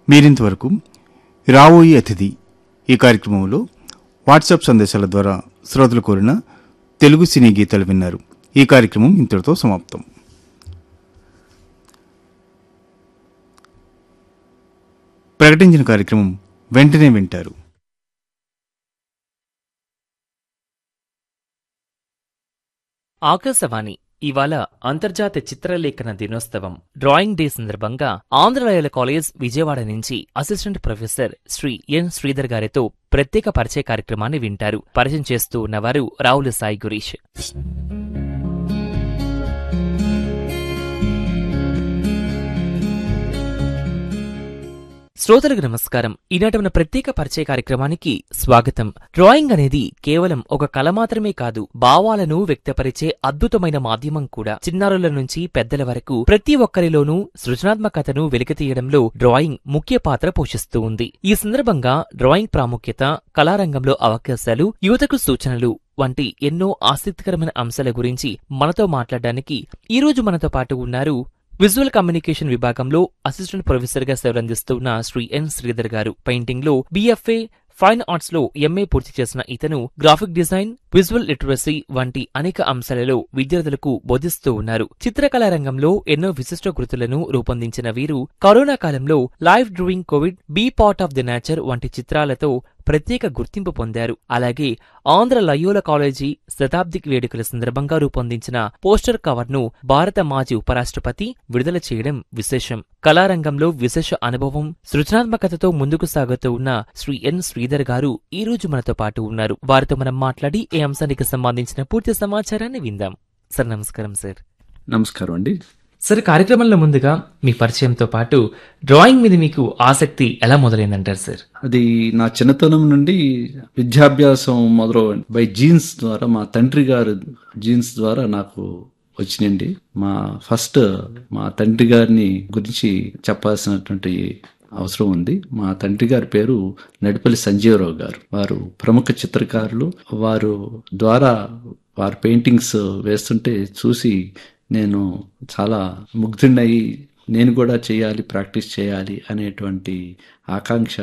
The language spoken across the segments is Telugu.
మీరింతవరకు రావోయి అతిథి ఈ కార్యక్రమంలో వాట్సాప్ సందేశాల ద్వారా శ్రోతలు కోరిన తెలుగు సినీ గీతాలు విన్నారు ఈ కార్యక్రమం ఇంతటితో సమాప్తం ప్రకటించిన కార్యక్రమం వెంటనే వింటారు ఆకాశవాణి ఇవాళ అంతర్జాతీయ చిత్రలేఖన దినోత్సవం డ్రాయింగ్ డే సందర్భంగా ఆంధ్రలయల కాలేజ్ విజయవాడ నుంచి assistant professor Shri N Sridhar గారితో ప్రత్యేక పరిచయ కార్యక్రమాన్ని వింటారు పరిచయం చేస్తూ ఉన్నవారు రావుల సాయి గురీష్ శ్రోతలకు నమస్కారం ఈనాటి మన ప్రత్యేక పరిచయ కార్యక్రమానికి స్వాగతం డ్రాయింగ్ అనేది కేవలం ఒక కళ మాత్రమే కాదు భావాలను వ్యక్తపరిచే అద్భుతమైన మాధ్యమం కూడా చిన్నారుల నుంచి పెద్దల వరకు ప్రతి ఒక్కరిలోనూ సృజనాత్మకతను వెలికితీయడంలో డ్రాయింగ్ ముఖ్య పాత్ర పోషిస్తూ ఉంది ఈ సందర్భంగా డ్రాయింగ్ ప్రాముఖ్యత కళారంగంలో అవకాశాలు యువతకు సూచనలు వంటి ఎన్నో ఆసక్తికరమైన అంశాల గురించి మనతో మాట్లాడడానికి ఈ రోజు మనతో పాటు ఉన్నారు విజువల్ కమ్యూనికేషన్ విభాగంలో అసిస్టెంట్ ప్రొఫెసర్ గా సేవలందిస్తున్న శ్రీ ఎన్ శ్రీధర్ గారు పెయింటింగ్ లో బీఎఫ్ఏ ఫైన్ ఆర్ట్స్ లో ఎంఏ పూర్తి చేసిన ఇతను గ్రాఫిక్ డిజైన్ విజువల్ లిటరసీ వంటి అనేక అంశాలలో విద్యార్థులకు బోధిస్తూ ఉన్నారు చిత్రకళా రంగంలో ఎన్నో విశిష్ట కృతులను రూపొందించిన వీరు కరోనా కాలంలో live drawing covid be part of the nature వంటి చిత్రాలతో ప్రత్యేక గుర్తింపు పొందారు అలాగే ఆంధ్ర లయోల కాలేజీ శతాబ్ది వేడుకల సందర్భంగా రూపొందించిన పోస్టర్ కవర్ ను భారత మాజీ ఉపరాష్ట్రపతి విడుదల చేయడం విశేషం కళారంగంలో విశేష అనుభవం సృజనాత్మకతతో ముందుకు సాగుతూ ఉన్న శ్రీ ఎన్ శ్రీధర్ గారు ఈ రోజు మనతో పాటు ఉన్నారు వారితో మనం మాట్లాడి ఈ అంశానికి సంబంధించిన పూర్తి సమాచారాన్ని విందాం సార్ నమస్కారం సార్ నమస్కారం అండి సార్ కార్యక్రమంలో ముందుగా మీ పరిచయంతో పాటు డ్రాయింగ్ మీద మీకు ఆసక్తి ఎలా మొదలైందంటారు సార్ అది నా చిన్నతనం నుండి విద్యాభ్యాసం మొదలు బై జీన్స్ ద్వారా మా తండ్రి గారు జీన్స్ ద్వారా నాకు వచ్చినండి మా ఫస్ట్ మా తండ్రి గారిని గురించి చెప్పాల్సినటువంటి అవసరం ఉంది మా తండ్రి గారి పేరు నడిపల్లి సంజీవరావు గారు వారు ప్రముఖ చిత్రకారులు వారు ద్వారా వారి పెయింటింగ్స్ వేస్తుంటే చూసి నేను చాలా ముగ్ధుడయి నేను కూడా చేయాలి ప్రాక్టీస్ చేయాలి అనేటువంటి ఆకాంక్ష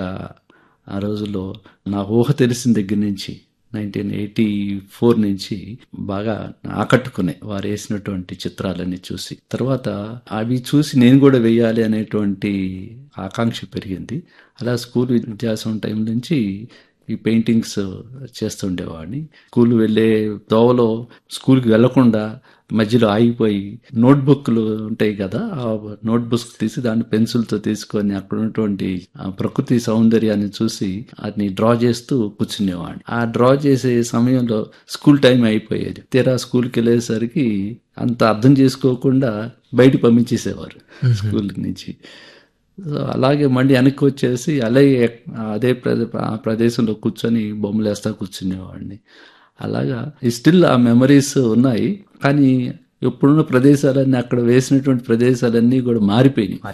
ఆ రోజుల్లో నా ఊహ తెలిసిన దగ్గర నుంచి నైన్టీన్ ఎయిటీ ఫోర్ నుంచి బాగా ఆకట్టుకునే వారు వేసినటువంటి చిత్రాలన్నీ చూసి తర్వాత అవి చూసి నేను కూడా వేయాలి అనేటువంటి ఆకాంక్ష పెరిగింది అలా స్కూల్ విద్యాసం టైం నుంచి ఈ పెయింటింగ్స్ చేస్తుండేవాడిని స్కూల్ వెళ్ళే దోవలో స్కూల్కి వెళ్లకుండా మధ్యలో ఆగిపోయి నోట్బుక్లు ఉంటాయి కదా ఆ నోట్బుక్స్ తీసి దాన్ని పెన్సిల్తో తీసుకొని అక్కడ ఉన్నటువంటి ఆ ప్రకృతి సౌందర్యాన్ని చూసి అది డ్రా చేస్తూ కూర్చునేవాడిని ఆ డ్రా చేసే సమయంలో స్కూల్ టైం అయిపోయేది తీరా స్కూల్కి వెళ్ళేసరికి అంత అర్థం చేసుకోకుండా బయట పంపించేసేవారు స్కూల్ నుంచి సో అలాగే మళ్ళీ వెనక్కి వచ్చేసి అలాగే అదే ప్రదే ఆ ప్రదేశంలో కూర్చొని బొమ్మలు వేస్తా కూర్చునేవాడిని అలాగా స్టిల్ ఆ మెమరీస్ ఉన్నాయి కానీ ఇప్పుడున్న ప్రదేశాలన్నీ అక్కడ వేసినటువంటి ప్రదేశాలన్నీ కూడా మారిపోయినాయి